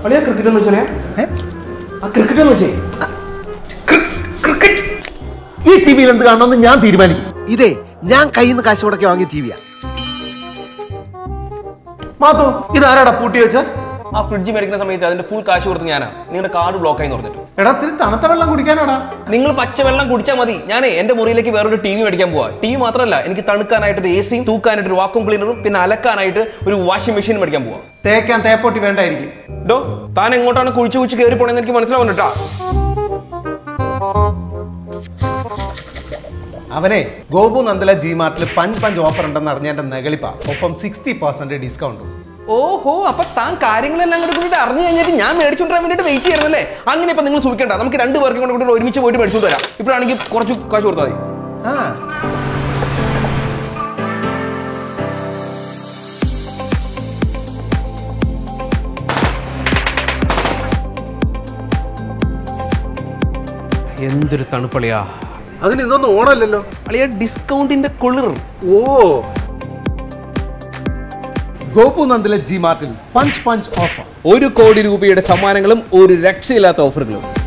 അളിയാ ക്രിക്കറ്റ് എന്ന് വെച്ചാൽ ഏ? ആ ക്രിക്കറ്റ് എന്ന് വെച്ചേ ഈ ടി വിയിൽ എന്ത് കാണണമെന്ന് ഞാൻ തീരുമാനിക്കും ഇതേ ഞാൻ കയ്യിൽ നിന്ന് കാശ് മുടക്കി വാങ്ങിയ ടി വിയാ മാത്തോ ഇതാരാടാ പൂട്ടി വെച്ച ആ ഫ്രിഡ്ജ് മേടിക്കുന്ന സമയത്ത് അതിന്റെ ഫുൾ കാശ് കൊടുത്ത് ഞാനാ നിങ്ങളുടെ കാർഡ് ബ്ലോക്ക് ആയി പറഞ്ഞിട്ട് എടാ ഇത്തിരി തണുത്ത വെള്ളം കുടിക്കാനാടാ നിങ്ങൾ പച്ചവെള്ളം കുടിച്ചാൽ മതി ഞാനേ എന്റെ മുറിയിലേക്ക് വേറൊരു ടി വി മേടിക്കാൻ പോവാ ടി വി മാത്രമല്ല എനിക്ക് തണുക്കാനായിട്ട് ഒരു എ സിയും തൂക്കാനായിട്ട് ഒരു വാക്വം ക്ലീനറും പിന്നെ അലക്കാനായിട്ട് ഒരു വാഷിംഗ് മെഷീൻ മേടിക്കാൻ പോവാ തേക്കാൻ തേപ്പൊട്ടി വേണ്ടായിരിക്കും ഡോ താൻ എങ്ങോട്ടാണ് കുഴിച്ചു കുഴിച്ച് കയറി പോണെന്ന് എനിക്ക് മനസ്സിലാവുന്നുട്ടാ അവനെ ഗോപു നന്ദല ജി മാർട്ടിൽ പഞ്ച് പഞ്ച് ഓഫർ ഉണ്ടെന്ന് അറിഞ്ഞ എന്റെ നെകളിപ്പ ഒപ്പം സിക്സ്റ്റി പെർസെന്റ് ഡിസ്കൗണ്ടും ഓഹോ അപ്പൊ താൻ കാര്യങ്ങളെല്ലാം കൂടെ കൂടിയിട്ട് അറിഞ്ഞു കഴിഞ്ഞിട്ട് ഞാൻ മേടിച്ചോണ്ട് വരാൻ വേണ്ടിയിട്ട് വെയിറ്റ് ചെയ്യുന്നല്ലേ അങ്ങനെ ഇപ്പൊ നിങ്ങൾ സൂക്ഷിക്കണ്ട നമുക്ക് രണ്ട് പേർക്കും കൂടെ കൂടി ഒരുമിച്ച് പോയിട്ട് മേടിച്ചോണ്ട് വരാം ഇപ്പോഴാണെങ്കിൽ കുറച്ച് കാശ് കൊടുത്താൽ മതി ആ എന്തൊരു തണുപ്പളിയാ അതിന് ഇതൊന്നും ഓണമല്ലല്ലോ അളിയ ഡിസ്കൗണ്ടിന്റെ കുളിർ ഓ ഗോപു നന്ദല ജി മാർട്ടിൽ പഞ്ച് പഞ്ച് ഓഫർ ഒരു കോടി രൂപയുടെ സമ്മാനങ്ങളും ഒരു രക്ഷയില്ലാത്ത ഓഫറുകളും